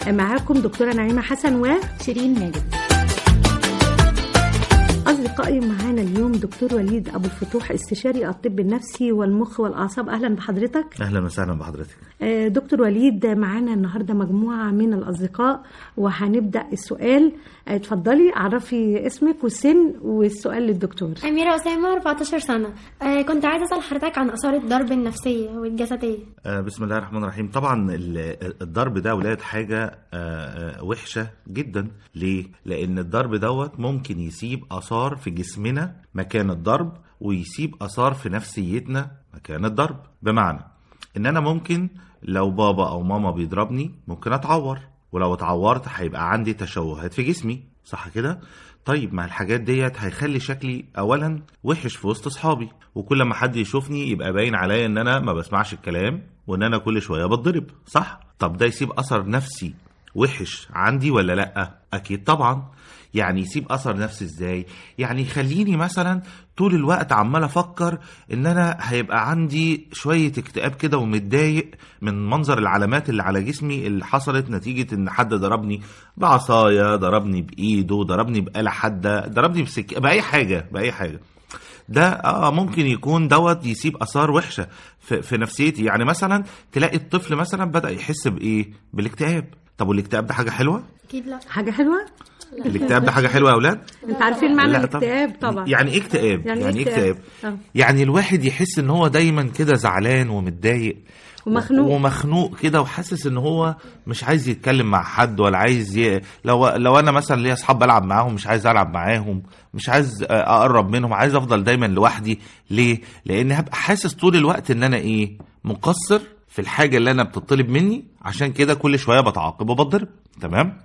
معاكم دكتورة نعيمة حسن و شيرين ماجد أصدقائي معانا اليوم دكتور وليد أبو الفتوح استشاري الطب النفسي والمخ والأعصاب أهلا بحضرتك اهلا وسهلا بحضرتك آه، دكتور وليد معانا النهاردة مجموعة من الأصدقاء وهنبدأ السؤال آه، اتفضلي عرفي اسمك والسن والسؤال للدكتور أميرة أسامة 14 سنة آه كنت عايزة أسأل حضرتك عن آثار الضرب النفسية والجسدية آه بسم الله الرحمن الرحيم طبعا ال- الضرب ده ولاد حاجه آه آه وحشه جدا ليه لان الضرب دوت ممكن يسيب اثار في جسمنا مكان الضرب ويسيب اثار في نفسيتنا مكان الضرب بمعنى ان انا ممكن لو بابا او ماما بيضربني ممكن اتعور ولو اتعورت هيبقى عندي تشوهات في جسمي صح كده طيب ما الحاجات ديت هيخلي شكلي اولا وحش في وسط اصحابي وكل ما حد يشوفني يبقى باين عليا ان انا ما بسمعش الكلام وان انا كل شويه بتضرب صح طب ده يسيب اثر نفسي وحش عندي ولا لا اكيد طبعا يعني يسيب اثر نفسي ازاي يعني يخليني مثلا طول الوقت عمال افكر ان انا هيبقى عندي شويه اكتئاب كده ومتضايق من منظر العلامات اللي على جسمي اللي حصلت نتيجه ان حد ضربني بعصايه ضربني بايده ضربني بآلة حاده ضربني بسك باي حاجه باي حاجه ده اه ممكن يكون دوت يسيب اثار وحشه في, في نفسيتي يعني مثلا تلاقي الطفل مثلا بدا يحس بايه بالاكتئاب طب والاكتئاب ده حاجه حلوه أكيد لا حاجة حلوة الاكتئاب ده حاجه حلوه يا اولاد انت عارفين معنى لا الاكتئاب طبعا يعني ايه اكتئاب يعني يعني إيه ايه اكتئاب آه. يعني الواحد يحس ان هو دايما كده زعلان ومتضايق ومخنوق. ومخنوق كده وحاسس ان هو مش عايز يتكلم مع حد ولا عايز ي... لو لو انا مثلا ليا اصحاب بلعب معاهم مش عايز العب معاهم مش عايز آه، اقرب منهم عايز افضل دايما لوحدي ليه لان هبقى حاسس طول الوقت ان انا ايه مقصر في الحاجه اللي انا بتطلب مني عشان كده كل شويه بتعاقب وبتضرب تمام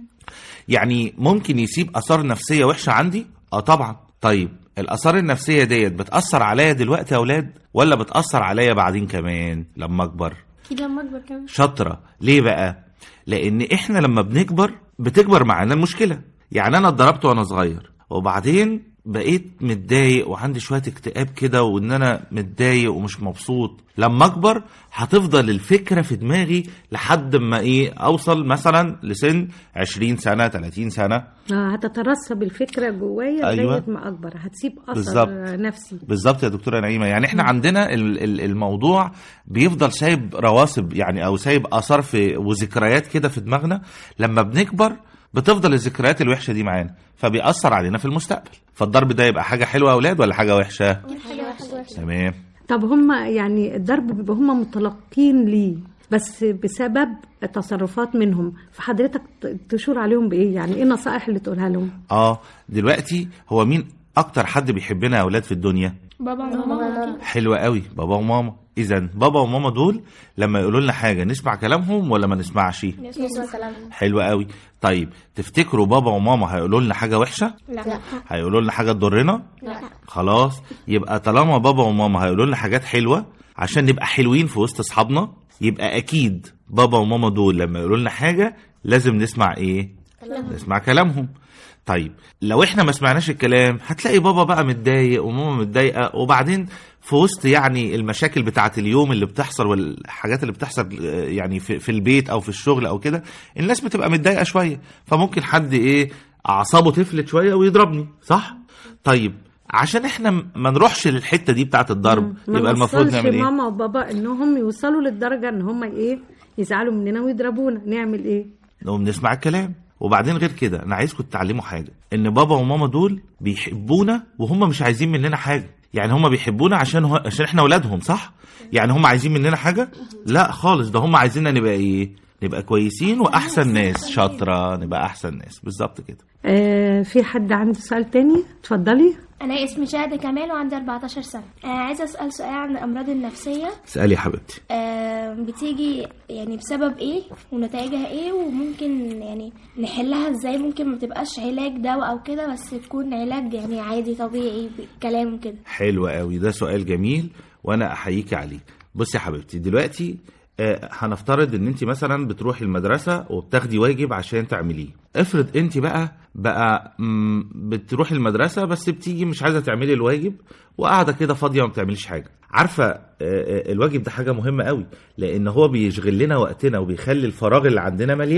يعني ممكن يسيب اثار نفسيه وحشه عندي اه طبعا طيب الاثار النفسيه ديت بتاثر عليا دلوقتي يا اولاد ولا بتاثر عليا بعدين كمان لما اكبر أكيد لما أكبر كمان شاطره ليه بقى لان احنا لما بنكبر بتكبر معانا المشكله يعني انا اتضربت وانا صغير وبعدين بقيت متضايق وعندي شويه اكتئاب كده وان انا متضايق ومش مبسوط لما اكبر هتفضل الفكره في دماغي لحد ما ايه اوصل مثلا لسن 20 سنه 30 سنه آه، هتترسب الفكرة جوايا أيوة. لغاية ما أكبر هتسيب أثر بالظبط. نفسي بالظبط يا دكتوره نعيمه يعني احنا عندنا ال- ال- الموضوع بيفضل سايب رواسب يعني او سايب اثار في وذكريات كده في دماغنا لما بنكبر بتفضل الذكريات الوحشه دي معانا فبيأثر علينا في المستقبل فالضرب ده يبقى حاجه حلوه يا اولاد ولا حاجه وحشه حاجة وحشة تمام طب هم يعني الضرب بيبقى هم متلقين ليه بس بسبب تصرفات منهم فحضرتك ت- تشور عليهم بايه يعني ايه النصائح اللي تقولها لهم اه دلوقتي هو مين اكتر حد بيحبنا يا اولاد في الدنيا بابا وماما أكيد حلوة قوي بابا وماما اذا بابا وماما دول لما يقولوا لنا حاجه نسمع كلامهم ولا ما نسمعش نسمع كلامهم حلوة قوي طيب تفتكروا بابا وماما هيقولوا لنا حاجه وحشه لا هيقولوا لنا حاجه تضرنا لا خلاص يبقى طالما بابا وماما هيقولوا لنا حاجات حلوه عشان نبقى حلوين في وسط اصحابنا يبقى اكيد بابا وماما دول لما يقولوا لنا حاجه لازم نسمع ايه نسمع كلامهم طيب لو احنا ما سمعناش الكلام هتلاقي بابا بقى متضايق وماما متضايقه وبعدين في وسط يعني المشاكل بتاعه اليوم اللي بتحصل والحاجات اللي بتحصل آه، يعني في, في البيت او في الشغل او كده الناس بتبقى متضايقه شويه فممكن حد ايه اعصابه تفلت شويه ويضربني صح طيب عشان احنا م- ما نروحش للحته دي بتاعه الضرب ما يبقى المفروض نوصلش نعمل ايه ماما وبابا انهم يوصلوا للدرجه ان هم ايه يزعلوا مننا ويضربونا نعمل ايه نقوم نسمع الكلام وبعدين غير كده انا عايزكم تتعلموا حاجه ان بابا وماما دول بيحبونا وهم مش عايزين مننا حاجه يعني هم بيحبونا عشان هو عشان احنا اولادهم صح يعني هم عايزين مننا حاجه لا خالص ده هم عايزيننا نبقى ايه نبقى كويسين واحسن ناس شاطره نبقى احسن ناس بالظبط كده آه في حد عنده سؤال تاني اتفضلي أنا اسمي شهد كمال وعندي 14 سنة آه عايزة أسأل سؤال عن الأمراض النفسية اسالي يا حبيبتي آه بتيجي يعني بسبب إيه ونتائجها إيه وممكن يعني نحلها إزاي ممكن ما تبقاش علاج دواء أو كده بس تكون علاج يعني عادي طبيعي بكلام كده حلو قوي ده سؤال جميل وانا احييك عليه بصي يا حبيبتي دلوقتي آه، هنفترض ان انت مثلا بتروحي المدرسه وبتاخدي واجب عشان تعمليه افرض انت بقى بقى مم، بتروحي المدرسه بس بتيجي مش عايزه تعملي الواجب وقاعده كده فاضيه ما بتعمليش حاجه عارفه آه، آه، الواجب ده حاجه مهمه قوي لان هو بيشغل لنا وقتنا وبيخلي الفراغ اللي عندنا مليان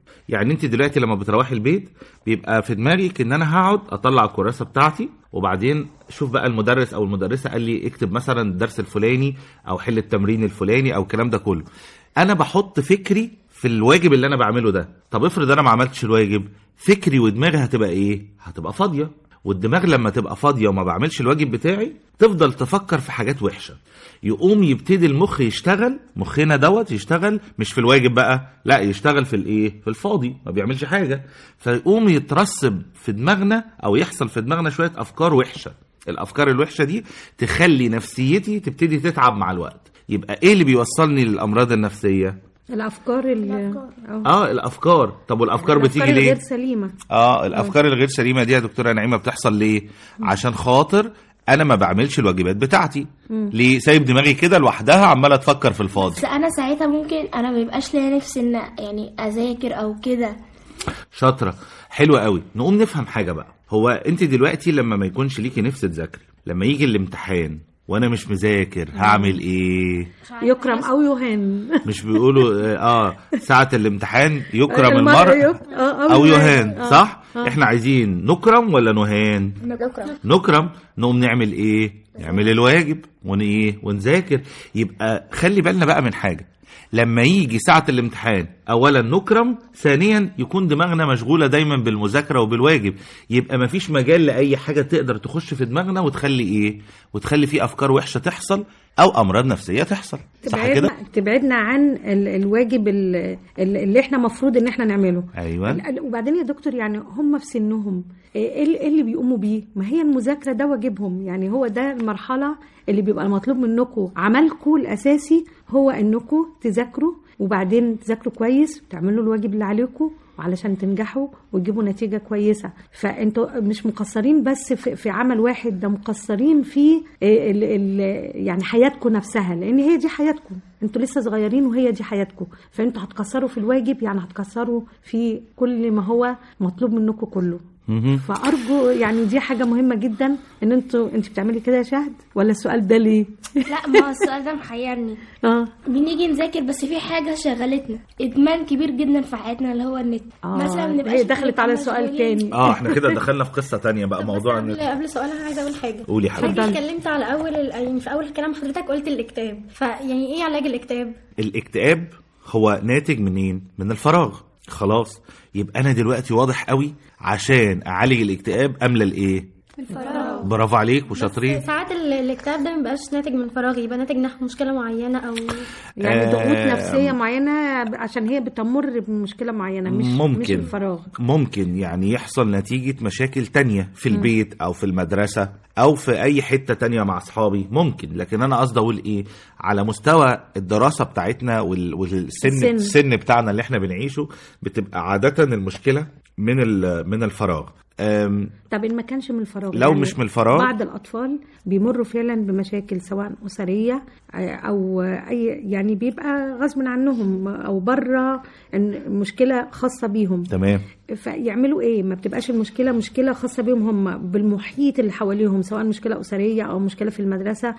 يعني انت دلوقتي لما بتروحي البيت بيبقى في دماغك ان انا هقعد اطلع الكراسه بتاعتي وبعدين شوف بقى المدرس او المدرسه قال لي اكتب مثلا الدرس الفلاني او حل التمرين الفلاني او الكلام ده كله انا بحط فكري في الواجب اللي انا بعمله ده طب افرض انا ما عملتش الواجب فكري ودماغي هتبقى ايه هتبقى فاضيه والدماغ لما تبقى فاضيه وما بعملش الواجب بتاعي تفضل تفكر في حاجات وحشه يقوم يبتدي المخ يشتغل مخنا دوت يشتغل مش في الواجب بقى لا يشتغل في الايه في الفاضي ما بيعملش حاجه فيقوم يترسب في دماغنا او يحصل في دماغنا شويه افكار وحشه الافكار الوحشه دي تخلي نفسيتي تبتدي تتعب مع الوقت يبقى ايه اللي بيوصلني للامراض النفسيه الافكار ال- الأفكار. اه اه الافكار طب والافكار بتيجي الأفكار ليه الغير سليمه اه الافكار الغير سليمه دي يا دكتوره نعيمه بتحصل ليه عشان خاطر انا ما بعملش الواجبات بتاعتي ليه سايب دماغي كده لوحدها عماله تفكر في الفاضي بس انا ساعتها ممكن انا ما يبقاش ليا نفسي ان يعني اذاكر او كده شاطره حلوه قوي نقوم نفهم حاجه بقى هو انت دلوقتي لما ما يكونش ليكي نفس تذاكري لما يجي الامتحان وانا مش مذاكر هعمل ايه يكرم او يهان مش بيقولوا اه ساعه الامتحان يكرم المرء المرء يك- آه، او يهان آه، صح آه. احنا عايزين نكرم ولا نهان نكرم نكرم نقوم نعمل ايه نعمل الواجب ون ايه ونذاكر يبقى خلي بالنا بقى من حاجه لما يجي ساعة الامتحان أولا نكرم ثانيا يكون دماغنا مشغولة دايما بالمذاكرة وبالواجب يبقى مفيش مجال لأي حاجة تقدر تخش في دماغنا وتخلي إيه وتخلي فيه أفكار وحشة تحصل أو أمراض نفسية تحصل صح كده؟ تبعدنا تبعدنا عن ال- الواجب ال- ال- اللي احنا مفروض ان احنا نعمله أيوة ال- وبعدين يا دكتور يعني هم في سنهم ايه ال- إيه اللي بيقوموا بيه ما هي المذاكره ده واجبهم يعني هو ده المرحله اللي بيبقى مطلوب منكم عملكم الاساسي هو انكم تذاكروا وبعدين تذاكروا كويس وتعملوا الواجب اللي عليكم وعلشان تنجحوا وتجيبوا نتيجة كويسة فانتوا مش مقصرين بس في, في عمل واحد ده مقصرين في ال ال يعني حياتكم نفسها لان هي دي حياتكم انتوا لسه صغيرين وهي دي حياتكم فانتوا هتكسروا في الواجب يعني هتكسروا في كل ما هو مطلوب منكم كله مهم. فارجو يعني دي حاجه مهمه جدا ان انتوا انت بتعملي كده يا شهد ولا السؤال ده ليه لا ما هو السؤال ده محيرني اه بنيجي نذاكر بس في حاجه شغلتنا ادمان كبير جدا في حياتنا اللي هو النت اه مثلا بنبقاش هي دخلت على سؤال مشغولين. تاني اه احنا كده دخلنا في قصة تانية بقى موضوع قبل النت. قبل سؤالها عايزه اقول حاجه قولي يا حبيبتي حضرتك اتكلمت على اول ال- يعني في اول كلام حضرتك قلت الاكتئاب فيعني ايه علاج الاكتئاب الاكتئاب هو ناتج منين من الفراغ خلاص يبقى انا دلوقتي واضح قوي عشان اعالج الاكتئاب املى الايه الفراغ برافو عليك وشاطرين ساعات ال- الاكتئاب ده مبيبقاش ناتج من فراغ يبقى ناتج نحو مشكله معينه او يعني آه، ضغوط نفسيه معينه عشان هي بتمر بمشكله معينه مش مش ممكن الفراغ ممكن يعني يحصل نتيجة مشاكل تانية في البيت أو في المدرسة أو في أي حتة تانية مع أصحابي ممكن لكن أنا قصدي أقول إيه على مستوى الدراسة بتاعتنا وال- والسن السن. السن بتاعنا اللي إحنا بنعيشه بتبقى عادة المشكلة من ال- من الفراغ أم، طب ان ما كانش من الفراغ لو مش من الفراغ؟ بعض الاطفال بيمروا فعلا بمشاكل سواء اسريه او اي يعني بيبقى غصب عنهم او بره إن مشكله خاصه بيهم تمام فيعملوا ايه ما بتبقاش المشكله مشكله خاصه بيهم هم بالمحيط اللي حواليهم سواء مشكله اسريه او مشكله في المدرسه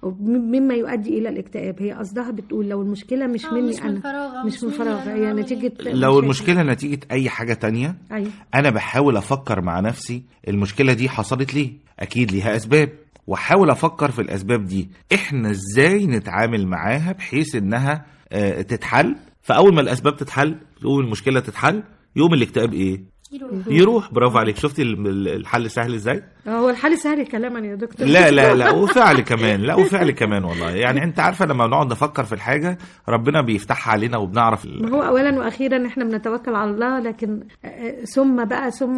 مما يؤدي الى الاكتئاب هي قصدها بتقول لو المشكله مش آه، مني مش من انا فراغ، آه، مش مش من مني فراغ أنا هي بعمل نتيجه لو مشاكل. المشكلة نتيجة أي حاجة تانية ايوه انا بحاول افكر مع نفسي المشكله دي حصلت ليه اكيد ليها اسباب واحاول افكر في الاسباب دي احنا ازاي نتعامل معاها بحيث انها آه، تتحل فاول ما الاسباب تتحل تقوم المشكله تتحل يوم الاكتئاب ايه يروح برافو عليك شفتي ال- ال- الحل سهل ازاي هو الحل سهل كلاما يا دكتور لا لا لا وفعل كمان لا وفعل كمان والله يعني انت عارفه لما بنقعد نفكر في الحاجه ربنا بيفتحها علينا وبنعرف ال- ما هو اولا واخيرا احنا بنتوكل على الله لكن آه، ثم بقى ثم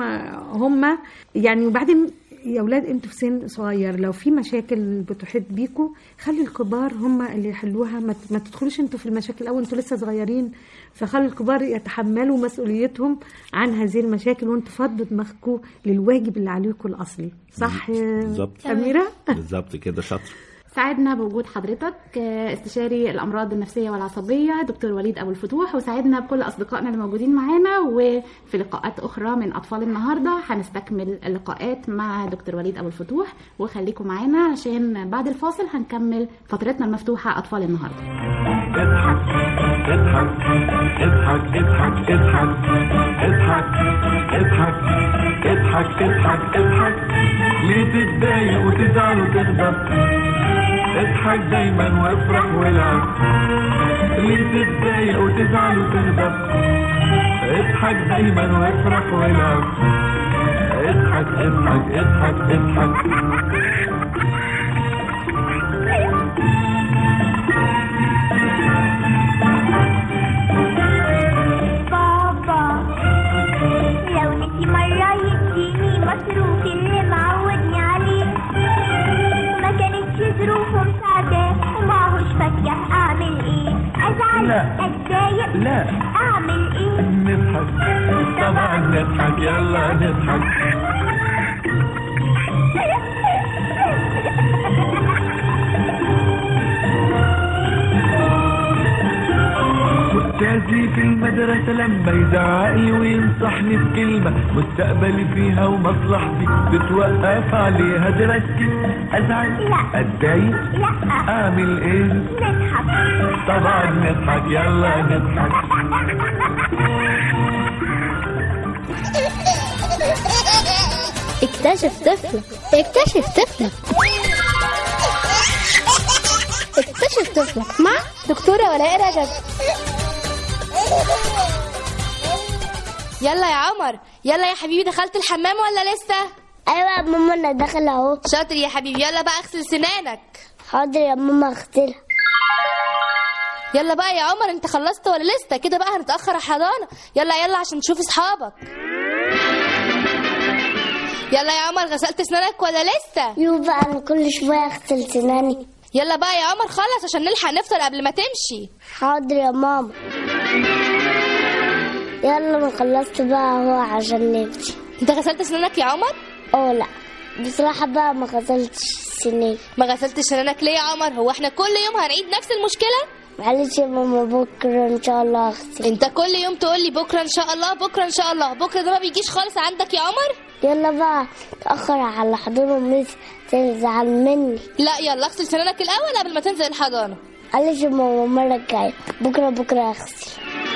هم يعني وبعدين يا اولاد انتوا في سن صغير لو في مشاكل بتحيط بيكوا خلي الكبار هم اللي يحلوها ما ت- ما تدخلوش انتوا في المشاكل او انتوا لسه صغيرين فخلي الكبار يتحملوا مسؤوليتهم عن هذه المشاكل وانتوا فضوا دماغكم للواجب اللي عليكم الاصلي صح يا بالظبط اميره بالظبط كده شاطر سعدنا بوجود حضرتك آه، استشاري الامراض النفسيه والعصبيه دكتور وليد ابو الفتوح وسعدنا بكل اصدقائنا اللي موجودين معانا وفي لقاءات اخرى من اطفال النهارده هنستكمل اللقاءات مع دكتور وليد ابو الفتوح وخليكم معانا عشان بعد الفاصل هنكمل فترتنا المفتوحه اطفال النهارده اضحك اضحك اضحك اضحك اضحك اضحك اضحك اضحك اضحك ليه تتضايق وتزعل وتغضب اضحك دايما وافرح والعب ليه تتضايق وتزعل وتغضب اضحك دايما وافرح والعب اضحك اضحك اضحك اضحك بابا لو نسي مرة يديني مصروفي اللي معودني عليه ما كانتش ظروفه مساعداه ومعهوش فاكهة أعمل إيه؟ أزعل لا. أتضايق لا أعمل إيه؟ نضحك طبعا نضحك يلا نضحك أستاذي في المدرسة لما يزعقلي وينصحني بكلمة مستقبلي فيها ومصلحتي بتوقف عليها دراستي أزعل لا. أتضايق لا أعمل إيه نضحك طبعا نضحك يلا نضحك اكتشف طفلك اكتشف طفلك اكتشف طفلك مع دكتورة ولاء رجب يلا يا عمر يلا يا حبيبي دخلت الحمام ولا لسه أيوة يا ماما أنا داخل أهو شاطر يا حبيبي يلا بقى اغسل سنانك حاضر يا ماما أغسلها يلا بقى يا عمر انت خلصت ولا لسه كده بقى هنتاخر على الحضانه يلا يلا عشان تشوف اصحابك يلا يا عمر غسلت سنانك ولا لسه يو بقى أنا كل شوية أغسل سناني يلا بقى يا عمر خلص عشان نلحق نفطر قبل ما تمشي حاضر يا ماما يلا أنا خلصت بقى أهو عشان نمشي انت غسلت سنانك يا عمر اه لا بصراحة بقى ما غسلتش سنين ما غسلتش سنانك ليه يا عمر هو احنا كل يوم هنعيد نفس المشكله معلش يا ماما بكرة إن شاء الله أغسل انت كل يوم تقول لي بكره ان شاء الله بكره ان شاء الله بكره ده ما بيجيش خالص عندك يا عمر يلا بقى تأخر على حضور ميس تزعل مني لا يلا اغسل سنانك الاول قبل ما تنزل الحضانه معلش يا ماما المرة الجاية بكرة بكرة أغسل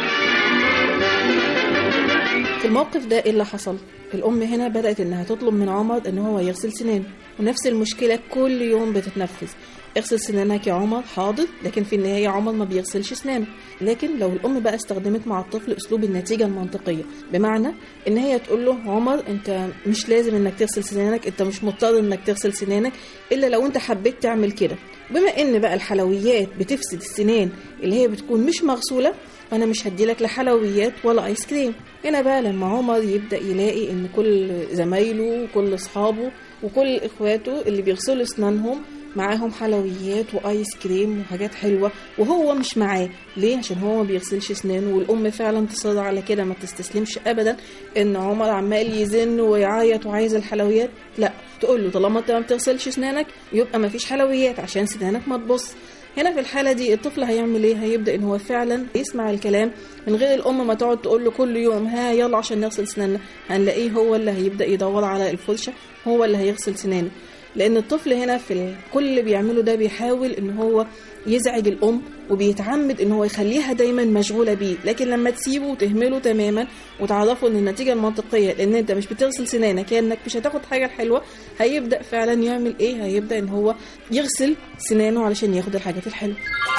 في الموقف ده ايه اللي حصل الام هنا بدات انها تطلب من عمر ان هو يغسل سنانه ونفس المشكله كل يوم بتتنفذ اغسل سنانك يا عمر حاضر لكن في النهايه عمر ما بيغسلش سنانه لكن لو الام بقى استخدمت مع الطفل اسلوب النتيجه المنطقيه بمعنى ان هي تقول له عمر انت مش لازم انك تغسل سنانك انت مش مضطر انك تغسل سنانك الا لو انت حبيت تعمل كده بما ان بقى الحلويات بتفسد السنان اللي هي بتكون مش مغسوله فانا مش هديلك لا حلويات ولا ايس كريم هنا بقى لما عمر يبدا يلاقي ان كل زمايله وكل اصحابه وكل اخواته اللي بيغسلوا اسنانهم معاهم حلويات وايس كريم وحاجات حلوه وهو مش معاه ليه عشان هو ما بيغسلش اسنانه والام فعلا تصر على كده ما تستسلمش ابدا ان عمر عمال يزن ويعيط وعايز الحلويات لا تقول له طالما انت ما بتغسلش اسنانك يبقى ما فيش حلويات عشان سنانك ما تبص هنا في الحالة دي الطفل هيعمل ايه؟ هيبدأ ان هو فعلا يسمع الكلام من غير الأم ما تقعد تقول له كل يوم ها يلا عشان نغسل سناننا هنلاقيه هو اللي هيبدأ يدور على الفرشة هو اللي هيغسل سنانه لأن الطفل هنا في ال- كل اللي بيعمله ده بيحاول ان هو يزعج الأم وبيتعمد ان هو يخليها دايما مشغولة بيه لكن لما تسيبه وتهمله تماما وتعرفه ان النتيجة المنطقية لان انت مش بتغسل سنانك هي انك مش هتاخد حاجة الحلوة هيبدأ فعلا يعمل ايه هيبدأ ان هو يغسل سنانه علشان ياخد الحاجات الحلوة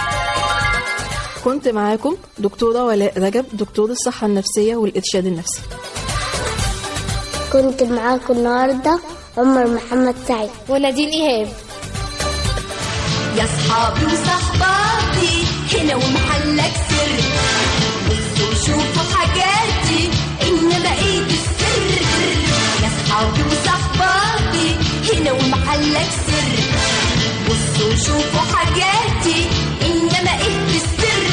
كنت معاكم دكتورة ولاء رجب دكتور الصحة النفسية والإرشاد النفسي كنت معاكم النهاردة عمر محمد سعيد ونادين ايهاب يا صحابي وصحباتي هنا ومحلك سر بصوا شوفوا حاجاتي إن بقيت السر يا صحابي وصحباتي هنا ومحلك سر بصوا شوفوا حاجاتي إن بقيت السر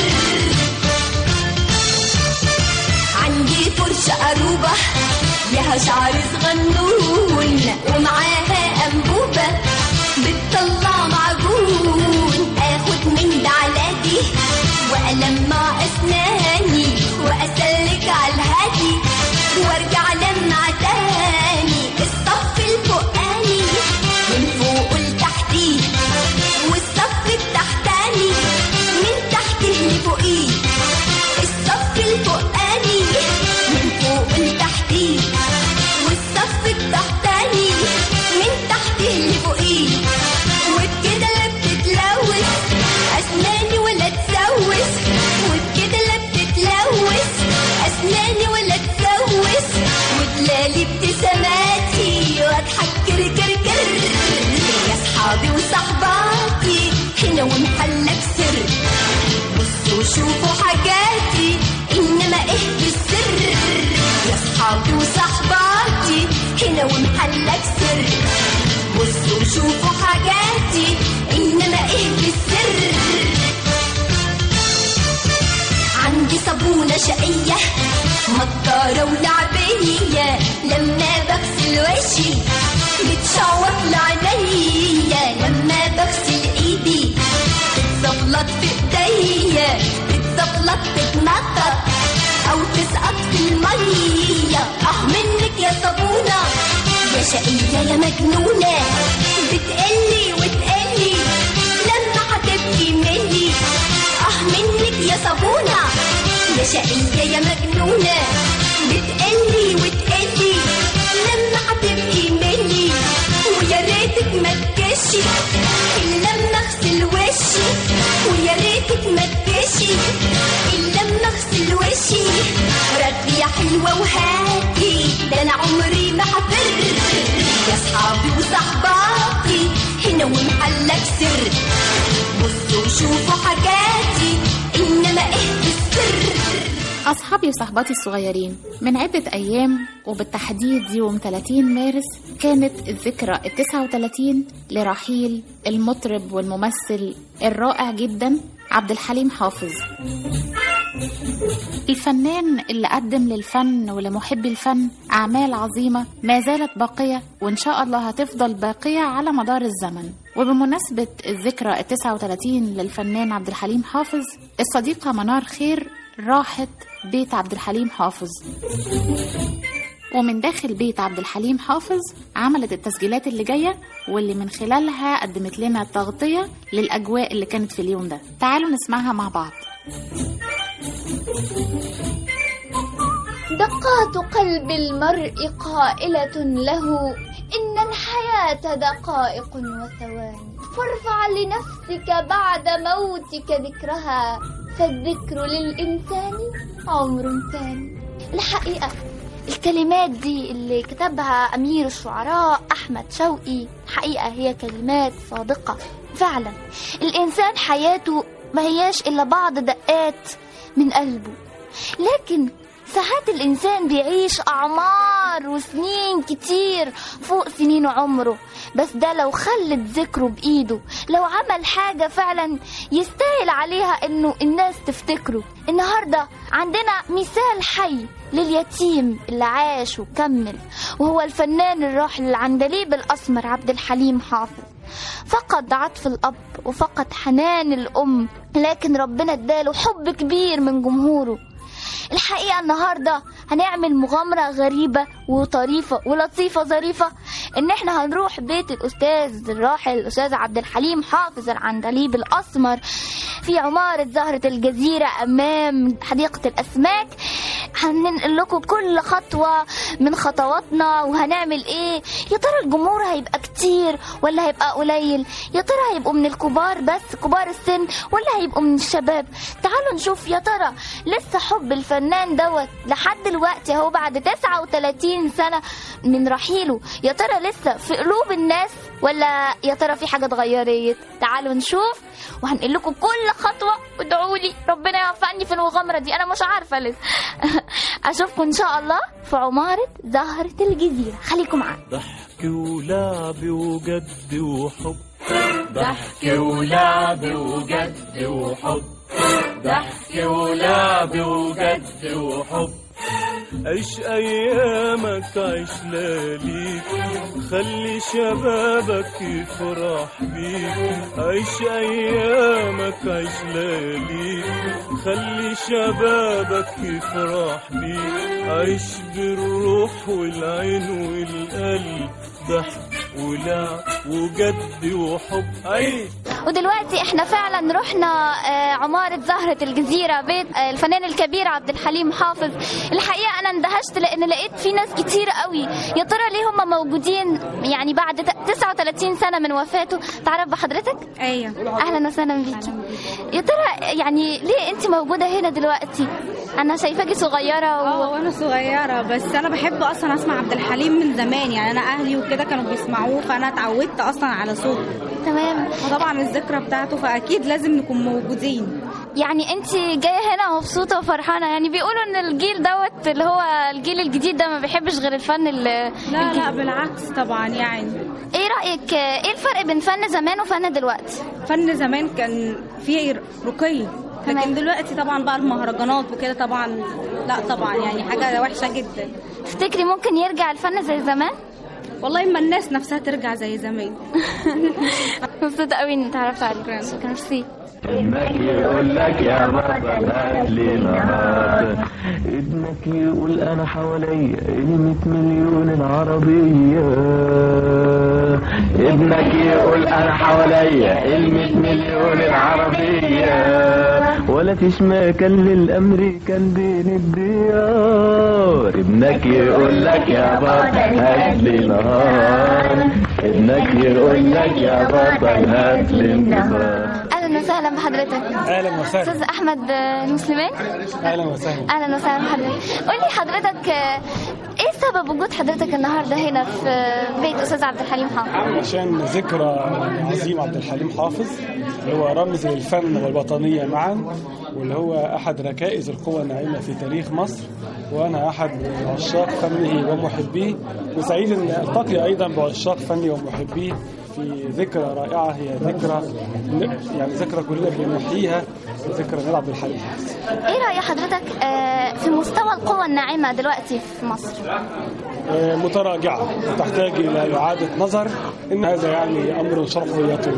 عندي فرشة قروبة لها شعر صغنون ومعاها أنبوبة بتطلع معجون اخد من ده على دي والمع اسناني واسلك على الهادي وارجع لمع تاني الصف الفوقاني من فوق لتحتيه والصف التحتاني من تحته لفوقيه الصف الفوقاني من فوق لتحتيه شوفوا حاجاتي إنما إيه بالسر يا أصحابي وصحباتي هنا ومحلك سر بصوا شوفوا حاجاتي إنما إيه بالسر عندي صابونة شقية مطارة ولعبية لما بغسل وشي بتشوط لعينيا لما بغسل ايدي بتزفلط في ايديا بتزفلط تتنطط او تسقط في المية اه منك يا صابونة يا شقية يا مجنونة بتقلي وتقلي لما هتبكي مني اه منك يا صابونة يا شقية يا مجنونة بتقلي وتقلي لما هتبكي مني ويا ريتك ما تكشي إلا لما اغسل وشي ويا ريتك ما تكشي إلا لما اغسل وشي ردي يا حلوة وهاتي ده أنا عمري ما هفر يا صحابي وصحباتي هنا ومحلك سر بصوا شوفوا حاجاتي إنما إيه بالسر أصحابي وصحباتي الصغيرين من عدة أيام وبالتحديد يوم 30 مارس كانت الذكرى ال 39 لرحيل المطرب والممثل الرائع جدا عبد الحليم حافظ الفنان اللي قدم للفن ولمحبي الفن أعمال عظيمة ما زالت باقية وإن شاء الله هتفضل باقية على مدار الزمن وبمناسبة الذكرى ال 39 للفنان عبد الحليم حافظ الصديقة منار خير راحت بيت عبد الحليم حافظ ومن داخل بيت عبد الحليم حافظ عملت التسجيلات اللي جاية واللي من خلالها قدمت لنا تغطية للأجواء اللي كانت في اليوم ده تعالوا نسمعها مع بعض دقات قلب المرء قائلة له إن الحياة دقائق وثواني فارفع لنفسك بعد موتك ذكرها فالذكر للإنسان عمر ثاني الحقيقة الكلمات دي اللي كتبها أمير الشعراء أحمد شوقي حقيقة هي كلمات صادقة فعلا الإنسان حياته ما هياش إلا بعض دقات من قلبه لكن ساعات الإنسان بيعيش أعمار وسنين كتير فوق سنين عمره بس ده لو خلت ذكره بإيده لو عمل حاجة فعلا يستاهل عليها إنه الناس تفتكره النهاردة عندنا مثال حي لليتيم اللي عاش وكمل وهو الفنان الراحل العندليب الأسمر عبد الحليم حافظ فقد عطف الأب وفقد حنان الأم لكن ربنا اداله حب كبير من جمهوره الحقيقة النهاردة هنعمل مغامرة غريبة وطريفة ولطيفة ظريفة ان احنا هنروح بيت الاستاذ الراحل الاستاذ عبد الحليم حافظ العندليب الاسمر في عمارة زهرة الجزيرة امام حديقة الاسماك هننقل لكم كل خطوة من خطواتنا وهنعمل ايه يا ترى الجمهور هيبقى كتير ولا هيبقى قليل يا ترى هيبقوا من الكبار بس كبار السن ولا هيبقوا من الشباب تعالوا نشوف يا ترى لسه حب الفنان دوت لحد دلوقتي اهو بعد 39 سنة من رحيله يا ترى لسه في قلوب الناس ولا يا ترى في حاجة اتغيرت تعالوا نشوف وهنقول لكم كل خطوة وادعوا لي ربنا يوفقني في المغامرة دي أنا مش عارفة لسه أشوفكم إن شاء الله في عمارة زهرة الجزيرة خليكم معانا ضحك ولعب وجد وحب ضحك ولعب وجد وحب ضحك ولعب وجد وحب عيش ايامك عيش لياليك خلي شبابك يفرح بيك عيش ايامك عيش لياليك خلي شبابك يفرح بيك عيش بالروح والعين والقلب ضحك ولعب وجد وحب عيش ودلوقتي احنا فعلا رحنا آه، عمارة زهرة الجزيرة بيت آه، الفنان الكبير عبد الحليم حافظ الحقيقة انا اندهشت لان لقيت في ناس كتير قوي يا ترى ليه هم موجودين يعني بعد ت- 39 سنة من وفاته تعرف بحضرتك؟ ايوه اهلا وسهلا بيكي يا ترى يعني ليه انت موجودة هنا دلوقتي؟ انا شايفاكي صغيرة و... اه وانا صغيره بس انا بحب اصلا اسمع عبد الحليم من زمان يعني انا اهلي وكده كانوا بيسمعوه فانا اتعودت اصلا على صوته تمام وطبعا الذكرى بتاعته فاكيد لازم نكون موجودين يعني انت جايه هنا مبسوطه وفرحانه يعني بيقولوا ان الجيل دوت اللي هو الجيل الجديد ده ما بيحبش غير الفن ال- لا لا الجديد. بالعكس طبعا يعني ايه رايك آه، ايه الفرق بين فن زمان وفن دلوقتي فن زمان كان فيه رقي لكن دلوقتي طبعا بقى المهرجانات وكده طبعا لا طبعا يعني حاجه وحشه جدا تفتكري ممكن يرجع الفن زي زمان والله اما الناس نفسها ترجع زي زمان مبسوطه قوي اني اتعرفت عليك شكرا ميرسي ابنك يقول لك يا بابا هات لي نهار ابنك يقول انا حواليا ال 100 مليون العربية ابنك يقول انا حواليا ال 100 مليون العربية ولا فيش مكان للامريكان بين الديار ابنك يقول لك يا بابا هات لي نهار ابنك يقول لك يا بابا هات لي نهار اهلا وسهلا بحضرتك اهلا وسهلا استاذ احمد آه، مسلمان اهلا وسهلا اهلا وسهلا بحضرتك قول لي حضرتك آه، ايه سبب وجود حضرتك النهارده هنا في آه، بيت استاذ عبد الحليم حافظ عشان ذكرى عظيم عبد الحليم حافظ اللي هو رمز للفن والوطنية معا واللي هو أحد ركائز القوى الناعمة في تاريخ مصر وأنا أحد عشاق فنه ومحبيه وسعيد أن ألتقي أيضا بعشاق فني ومحبيه في ذكرى رائعة هي ذكرى يعني ذكرى كلنا بنحييها ذكرى نيل عبد الحليم حافظ ايه راي حضرتك آه، في مستوى القوى الناعمه دلوقتي في مصر آه، متراجعة وتحتاج إلى إعادة نظر إن هذا يعني أمر شرحه يطول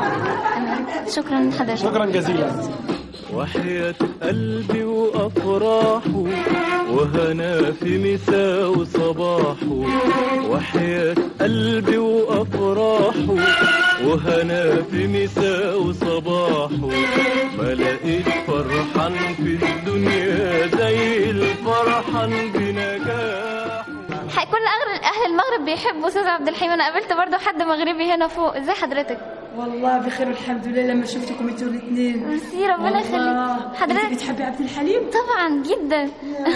شكرا حضرتك شكرا جزيلا وحياة قلبي وأفراحه وهنا في مساء وصباحه وحياة قلبي وأفراحه وهنا في مساء وصباحه ما لقيت فرحان في الدنيا زي الفرحان بنجاحه حي- كل اغلب اهل المغرب بيحبوا استاذ عبد الحليم انا قابلت برضو حد مغربي هنا فوق ازاي حضرتك والله بخير والحمد لله لما شفتكم انتوا الاثنين ميرسي ربنا يخليك حضرتك انت بتحبي عبد الحليم طبعا جدا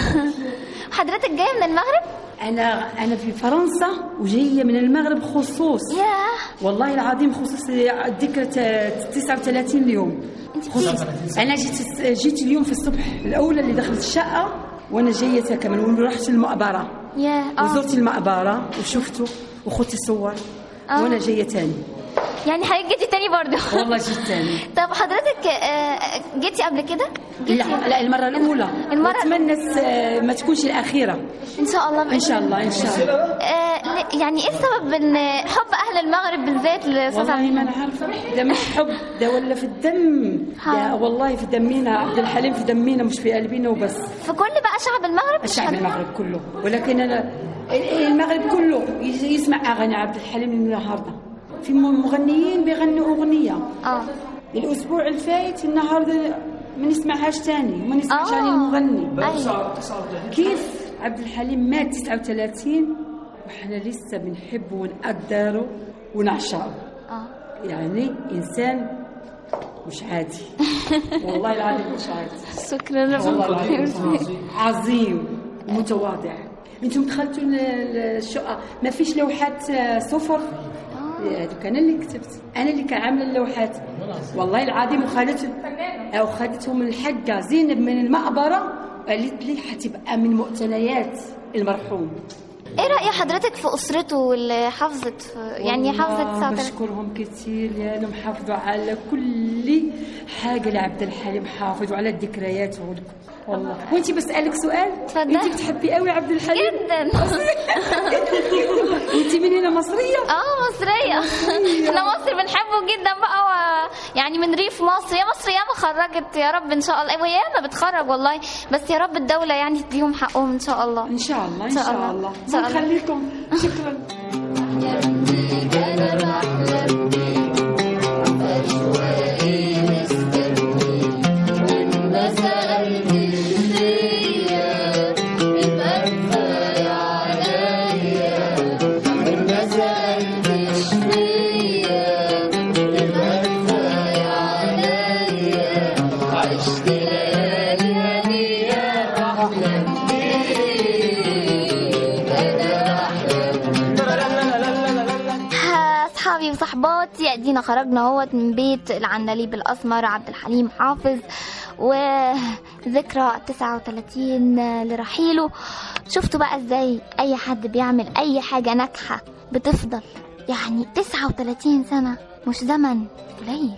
حضرتك جايه من المغرب انا انا في فرنسا وجايه من المغرب خصوص ياه والله العظيم خصوص ذكرى 39 اليوم خصوص انا جيت جيت اليوم في الصبح الاولى اللي دخلت الشقه وانا جايه كمان ورحت المقبره ياه اه وزرت المقبره وشفته وخدت صور آه. وانا جايه تاني يعني حضرتك جيتي تاني برضو والله جيت تاني طب حضرتك آه، جيتي قبل كده لا لا المرة الأولى المرة أتمنى ما تكونش الأخيرة ان شاء الله بإذن إن شاء الله إن شاء الله آه، ل- يعني ايه السبب ان حب اهل المغرب بالذات لاستاذ والله عبد ما نعرف ده مش حب ده ولا في الدم ده والله في دمنا عبد الحليم في دمنا مش في قلبنا وبس في كل بقى شعب المغرب الشعب المغرب كله ولكن أنا المغرب كله يسمع أغاني عبد الحليم النهاردة في مغنيين بيغنوا أغنية اه الأسبوع الفايت النهاردة ما نسمعهاش تاني وما نسمعش آه. عن المغني أيوة. كيف عبد الحليم مات 39 وحنا لسه بنحبه ونقدره ونعشقه اه يعني انسان مش عادي والله العظيم مش عادي شكرا والله ربنا العظيم يرزقك. عظيم ومتواضع انتم دخلتوا ال- ال- الشقه ما فيش لوحات آه، صفر هذوك انا اللي كتبت انا اللي كان عامله اللوحات والله العظيم وخدت او خدتهم الحاجه زينب من المقبره قالت لي حتبقى من مقتنيات المرحوم ايه رأي حضرتك في اسرته اللي حافظت في يعني حافظت والله 39 بشكرهم كثير لانهم حافظوا على كل حاجه لعبد الحليم حافظ وعلى الذكريات وال- والله وانت بسالك سؤال اتفضل. انت بتحبي قوي عبد الحليم جدا انت من هنا مصريه اه مصرية احنا مصر بنحبه جدا بقى و... يعني من ريف مصر يا مصر ياما خرجت يا رب ان شاء الله وياما بتخرج والله بس يا رب الدولة يعني تديهم حقهم ان شاء الله ان شاء الله ان شاء الله ان شاء الله خليكم شكرا ها اصحابي وصحباتي ادينا خرجنا اهوت من بيت العندليب الاسمر عبد الحليم حافظ وذكرى 39 لرحيله شفتوا بقى ازاي اي حد بيعمل اي حاجة ناجحة بتفضل يعني 39 سنة مش زمن قليل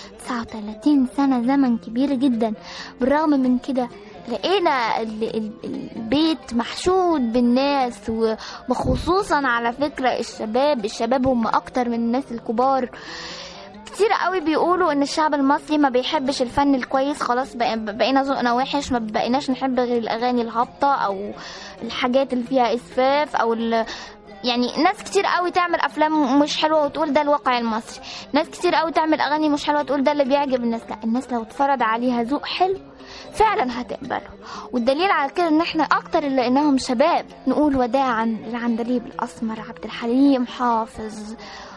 39 سنة زمن كبير جدا بالرغم من كده لقينا ال- ال- البيت محشود بالناس و- وخصوصا على فكرة الشباب الشباب هم أكتر من الناس الكبار كتير قوي بيقولوا ان الشعب المصري ما بيحبش الفن الكويس خلاص بق- بقينا ذوقنا وحش ما بقيناش نحب غير الاغاني الهابطه او الحاجات اللي فيها اسفاف او ال... يعني ناس كتير قوي تعمل افلام مش حلوه وتقول ده الواقع المصري ناس كتير قوي تعمل اغاني مش حلوه تقول ده اللي بيعجب الناس لا الناس لو اتفرض عليها ذوق حلو فعلا هتقبله والدليل على كده ان احنا اكتر اللي لقيناهم شباب نقول وداعا للعندليب الاسمر عبد الحليم حافظ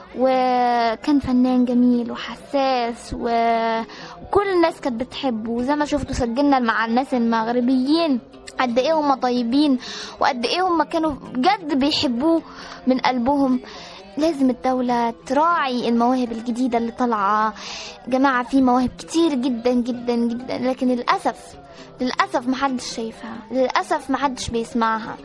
وكان فنان جميل وحساس و- وكل الناس كانت بتحبه وزي ما شفتوا سجلنا مع الناس المغربيين قد ايه هم طيبين وقد ايه هم كانوا بجد بيحبوه من قلبهم لازم الدولة تراعي المواهب الجديدة اللي طالعة جماعة في مواهب كتير جدا جدا جدا لكن للأسف للأسف محدش شايفها للأسف محدش بيسمعها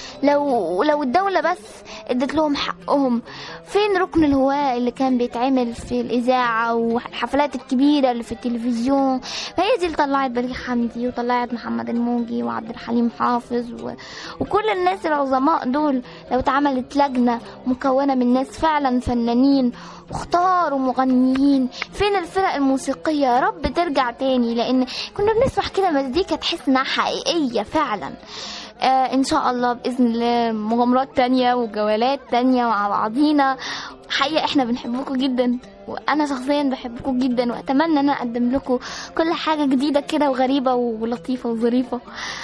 لو لو الدولة بس ادت لهم حقهم فين ركن الهواء اللي كان بيتعمل في الإذاعة والحفلات الكبيرة اللي في التلفزيون ما هي دي اللي طلعت بليغ حمدي وطلعت محمد الموجي وعبد الحليم حافظ و... وكل الناس العظماء دول لو اتعملت لجنة مكونة من ناس فعلا فنانين واختاروا مغنيين فين الفرق الموسيقية يا رب ترجع تاني لأن كنا بنسمع كده مزيكا تحس إنها حقيقية فعلا آه ان شاء الله باذن الله مغامرات تانية وجولات تانية مع بعضينا حقيقة احنا بنحبكم جدا وانا شخصيا بحبكم جدا واتمنى ان انا اقدم لكم كل حاجة جديدة كده وغريبة ولطيفة وظريفة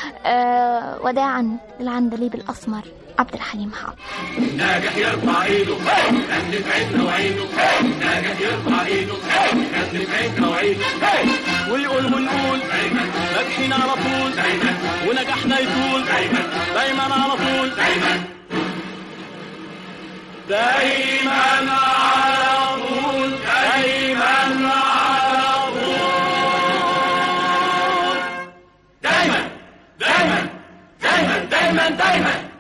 آه وداعا للعندليب الاسمر عبد الحليم حافظ ناجح يرفع ايده نمد في عيننا وعينه ناجح يرفع ايده نمد في عيننا وعينه ويقول ونقول دايما ناجحين على طول دايما ونجاحنا يطول دايما دايما على طول دايما دايما على طول دايما على طول دايما دايما دايما دايما دايما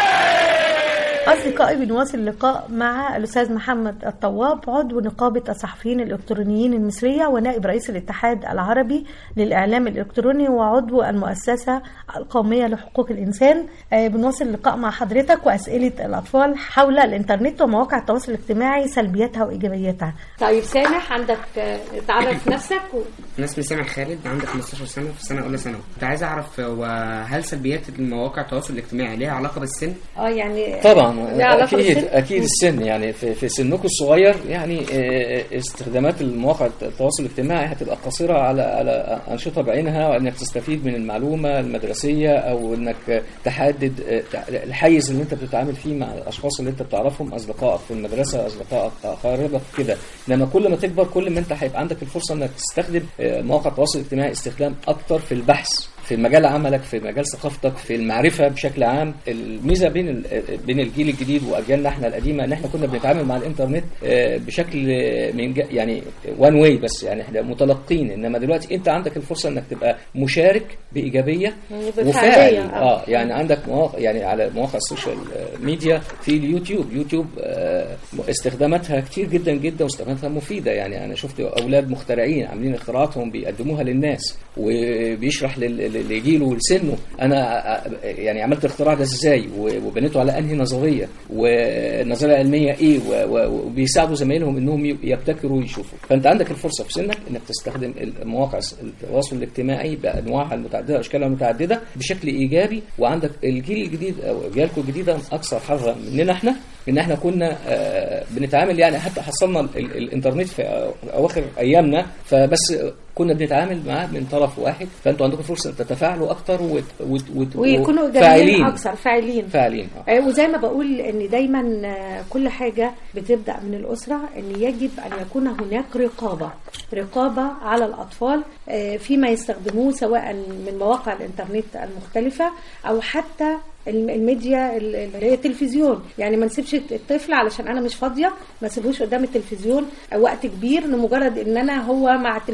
أصدقائي بنواصل اللقاء مع الأستاذ محمد الطواب عضو نقابة الصحفيين الإلكترونيين المصرية ونائب رئيس الاتحاد العربي للإعلام الإلكتروني وعضو المؤسسة القومية لحقوق الإنسان آه، بنواصل اللقاء مع حضرتك وأسئلة الأطفال حول الإنترنت ومواقع التواصل الاجتماعي سلبياتها وإيجابياتها طيب سامح عندك آه، تعرف نفسك و... أنا اسمي سامح خالد عندي 15 سنة في سنة أولى ثانوي كنت عايز أعرف هو هل سلبيات المواقع التواصل الاجتماعي ليها علاقة بالسن؟ اه يعني طبعا ليها علاقة اكيد بالسن؟ اكيد السن يعني في, في سنكم الصغير يعني آه، استخدامات المواقع التواصل الاجتماعي هتبقى قصيره على على انشطه بعينها وانك تستفيد من المعلومه المدرسيه او انك تحدد آه، الحيز اللي انت بتتعامل فيه مع الاشخاص اللي انت بتعرفهم اصدقائك في المدرسه اصدقائك اقاربك كده انما كل ما تكبر كل ما انت هيبقى عندك الفرصه انك تستخدم آه، مواقع التواصل الاجتماعي استخدام اكتر في البحث في مجال عملك في مجال ثقافتك في المعرفه بشكل عام الميزه بين ال- بين الجيل الجديد واجيالنا احنا القديمه ان احنا كنا بنتعامل مع الانترنت آه، بشكل آه، من جا- يعني وان واي بس يعني احنا متلقين انما دلوقتي انت عندك الفرصه انك تبقى مشارك بايجابيه يعني وفاعل بفعالية، آه. اه يعني عندك مواقع يعني على مواقع السوشيال آه، ميديا في اليوتيوب يوتيوب آه، استخداماتها كتير جدا جدا واستخداماتها مفيده يعني انا شفت اولاد مخترعين عاملين اختراعاتهم بيقدموها للناس وبيشرح لل- للي يجيله لسنه انا آه، يعني عملت الاختراع ده ازاي و- وبنيته على انهي نظريه والنظريه العلميه ايه و- و- وبيساعدوا زمايلهم انهم ي- يبتكروا ويشوفوا فانت عندك الفرصه في سنك انك تستخدم المواقع التواصل الاجتماعي بانواعها المتعدده واشكالها المتعدده بشكل ايجابي وعندك الجيل الجديد او اجيالكم الجديده اكثر حظا مننا احنا ان احنا كنا آه، بنتعامل يعني حتى حصلنا ال- ال- الانترنت في اواخر ايامنا فبس كنا بنتعامل معاه من طرف واحد فانتوا عندكم فرصه تتفاعلوا اكتر وت وت وت ويكونوا فاعلين إيجابيين أكثر فاعلين فاعلين آه. آه، وزي ما بقول ان دايما آه، كل حاجه بتبدا من الاسره ان يجب ان يكون هناك رقابه رقابه على الاطفال آه، فيما يستخدموه سواء من مواقع الانترنت المختلفه او حتى الم- الميديا ال- اللي هي التلفزيون يعني ما نسيبش الطفل علشان انا مش فاضيه ما سيبوش قدام التلفزيون وقت كبير لمجرد ان انا هو مع التلفزيون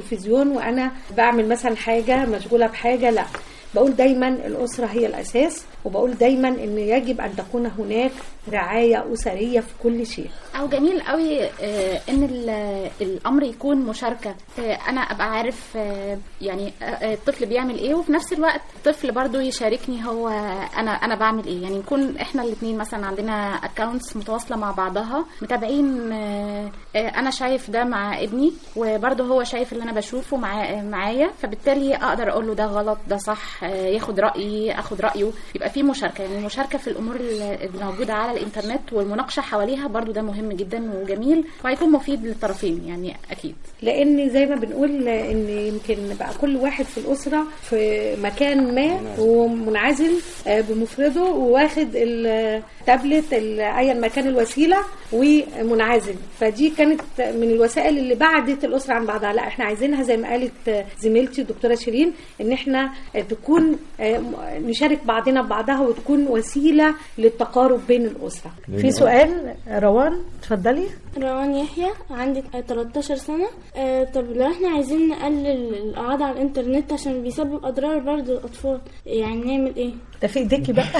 وانا بعمل مثلا حاجه مشغوله بحاجه لا بقول دايما الاسره هي الاساس وبقول دايما ان يجب ان تكون هناك رعايه اسريه في كل شيء او جميل قوي آه، ان ال- الامر يكون مشاركه آه، انا ابقى عارف آه، يعني آه، آه، الطفل بيعمل ايه وفي نفس الوقت الطفل برضو يشاركني هو انا انا بعمل ايه يعني نكون احنا الاثنين مثلا عندنا اكونتس متواصله مع بعضها متابعين آه، آه، انا شايف ده مع ابني وبرضو هو شايف اللي انا بشوفه مع معايا فبالتالي اقدر اقول له ده غلط ده صح آه، ياخد رايي اخد رايه يبقى في مشاركه يعني المشاركه في الامور اللي موجوده على الانترنت والمناقشه حواليها برضو ده مهم جدا وجميل وهيكون مفيد للطرفين يعني اكيد لان زي ما بنقول ان يمكن بقى كل واحد في الاسره في مكان ما ومنعزل آه، بمفرده وواخد التابلت ال- ايا ما كان الوسيله ومنعزل فدي كانت من الوسائل اللي بعدت الاسره عن بعضها لا احنا عايزينها زي ما قالت زميلتي الدكتوره شيرين ان احنا تكون آه، نشارك بعضنا ببعضها وتكون وسيله للتقارب بين الاسره في سؤال روان اتفضلي روان يحيى عندي 13 سنة آه طب لو احنا عايزين نقلل القعدة على الانترنت عشان بيسبب أضرار برضه للأطفال يعني نعمل ايه؟ ده في ايديكي بقى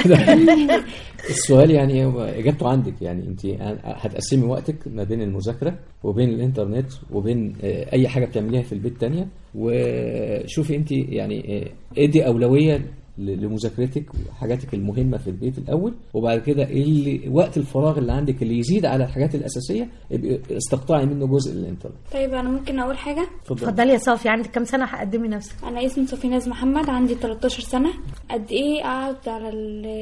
السؤال يعني هو اجابته عندك يعني انت هتقسمي وقتك ما بين المذاكره وبين الانترنت وبين آه، اي حاجه بتعمليها في البيت تانية وشوفي انت يعني آه، ادي اولويه ل- لمذاكرتك وحاجاتك المهمه في البيت الاول وبعد كده اللي وقت الفراغ اللي عندك اللي يزيد على الحاجات الاساسيه ابقي استقطعي منه جزء للانترنت طيب أنا ممكن أقول حاجة؟ اتفضلي يا صافي عندك كام سنه هقدمي نفسك أنا اسمي صوفي ناز محمد عندي 13 سنة قد إيه أقعد على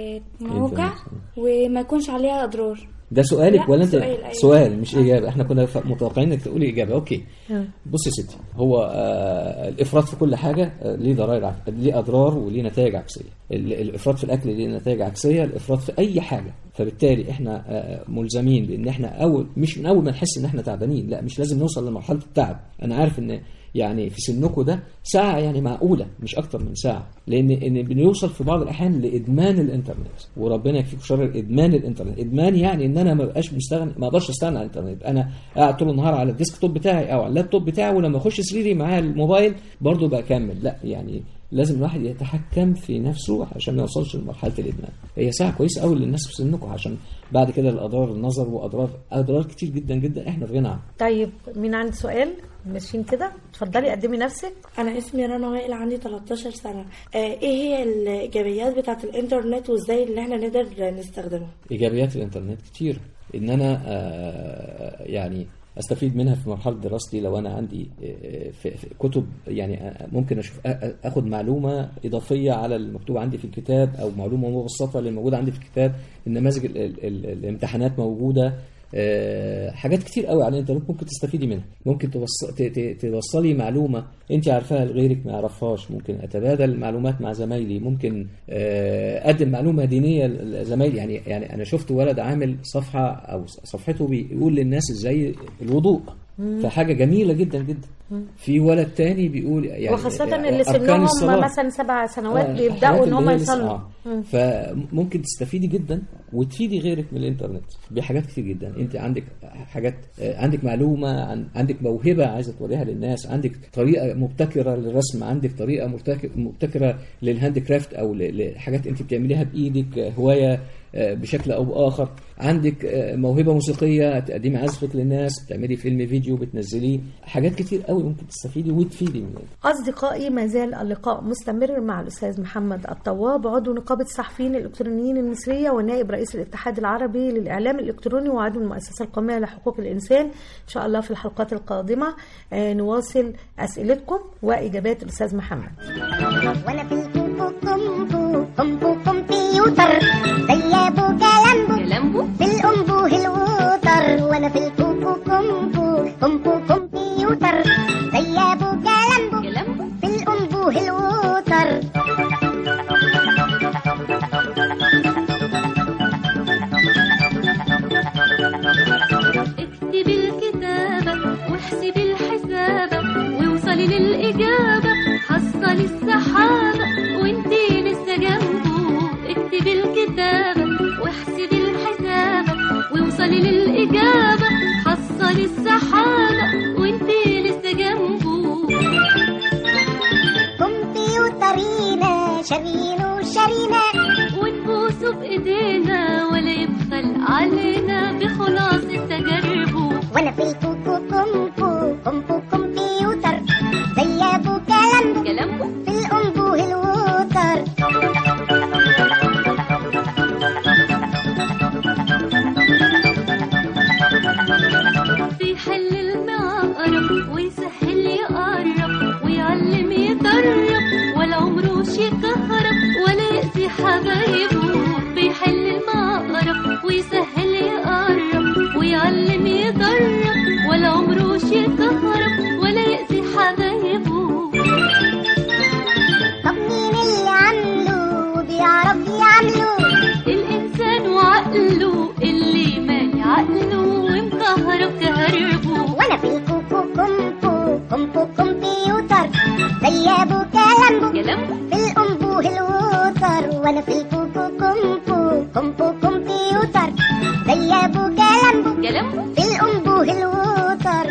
المواقع وما يكونش عليها أضرار ده سؤالك لا، ولا انت سؤال، أيوة. سؤال مش اجابه احنا كنا ف- متوقعين انك تقولي اجابه اوكي بص يا ستي هو آه الافراط في كل حاجه آه ليه ضرائر عك- ليه اضرار وليه نتائج عكسيه ال- الافراط في الاكل ليه نتائج عكسيه الافراط في اي حاجه فبالتالي احنا آه ملزمين بان احنا اول مش من اول ما نحس ان احنا تعبانين لا مش لازم نوصل لمرحله التعب انا عارف ان يعني في سنكم ده ساعة يعني معقولة مش أكتر من ساعة لأن إن بنوصل في بعض الأحيان لإدمان الإنترنت وربنا يكفيك شر إدمان الإنترنت إدمان يعني إن أنا ما بقاش مستغني ما أقدرش أستغنى عن الإنترنت أنا قاعد طول النهار على الديسك توب بتاعي أو على اللابتوب بتاعي ولما أخش سريري معايا الموبايل برضه بكمل لا يعني لازم الواحد يتحكم في نفسه عشان ما يوصلش لمرحله الادمان هي ساعه كويسه قوي للناس في سنكم عشان بعد كده الاضرار النظر واضرار اضرار كتير جدا جدا احنا في غنى عنها طيب مين عنده سؤال ماشيين كده اتفضلي قدمي نفسك انا اسمي رنا وائل عندي 13 سنه آه ايه هي الايجابيات بتاعه الانترنت وازاي ان احنا نقدر نستخدمها ايجابيات الانترنت كتير ان انا آه، يعني استفيد منها في مرحله دراستي لو انا عندي آه، في في كتب يعني آه، ممكن اشوف آ- آ- اخد معلومه اضافيه على المكتوب عندي في الكتاب او معلومه مبسطه اللي موجوده عندي في الكتاب النماذج ال- ال- ال- الامتحانات موجوده آه، حاجات كتير قوي على الانترنت ممكن تستفيدي منها ممكن توص... ت- ت- توصلي معلومه انت عارفاها لغيرك ما يعرفهاش ممكن اتبادل معلومات مع زمايلي ممكن آه، اقدم معلومه دينيه لزمايلي يعني يعني انا شفت ولد عامل صفحه او صفحته بيقول للناس ازاي الوضوء مم. فحاجه جميله جدا جدا مم. في ولد تاني بيقول يعني وخاصة آه، اللي أركان سنهم الصلاة. مثلا سبع سنوات آه، بيبدأوا الحاجات ان هم اللي هي لسه- يصلوا آه. مم. فممكن تستفيدي جدا وتفيدي غيرك من الانترنت بحاجات كتير جدا انت عندك حاجات آه، عندك معلومه عن عندك موهبه عايزه توريها للناس عندك طريقه مبتكره للرسم عندك طريقه مرتك- مبتكره للهاند كرافت او ل- لحاجات انت بتعمليها بايدك آه، هوايه آه، بشكل او باخر عندك آه، موهبه موسيقيه تقدمي عزفك للناس بتعملي فيلم فيديو بتنزليه حاجات كتير قوي ممكن تستفيدي وتفيدي منها أصدقائي ما زال اللقاء مستمر مع الأستاذ محمد الطواب عضو نقابة الصحفيين الإلكترونيين المصرية ونائب رئيس الاتحاد العربي للإعلام الإلكتروني وعضو المؤسسة القومية لحقوق الإنسان إن شاء الله في الحلقات القادمة آه، نواصل أسئلتكم وإجابات الأستاذ محمد وانا في الكوكو كومبو كومبو كمبيوتر زي ابو جلامبو جلامبو في الانبوه الوتر وانا في الكوكو كومبو كومبو كمبيوتر زي ابو جلامبو جلامبو في الانبوه الوتر اكتبي الكتابة واحسبي الحسابة ووصلي للإجابة حصلي السحابة وانتي لسه جنبه اكتبي الكتابة واحسبي الحسابة ووصلي للإجابة حصلي السحابة وانتي لسه جنبه يعملوا الإنسان وعقله اللي مالي عقله ومكهرب كهربه وانا في الكوكو كومبو كومبو كمبيوتر زي ابو كلامبو كلامبو في الانبوه الوتر وانا في الكوكو كومبو كومبو كمبيوتر زي ابو كلامبو كلامبو في الانبوه الوتر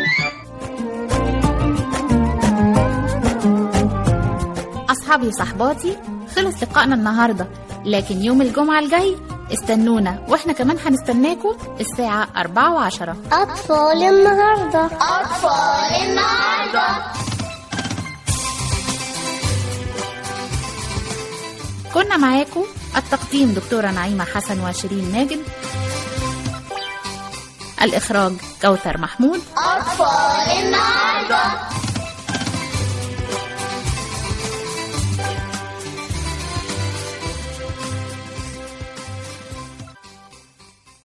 أصحابي وصحباتي خلص لقائنا النهاردة لكن يوم الجمعة الجاي استنونا واحنا كمان هنستناكم الساعة 4 وعشرة اطفال النهارده أطفال النهاردة كنا معاكم التقديم دكتورة نعيمة حسن وشيرين ماجد الإخراج كوثر محمود أطفال النهاردة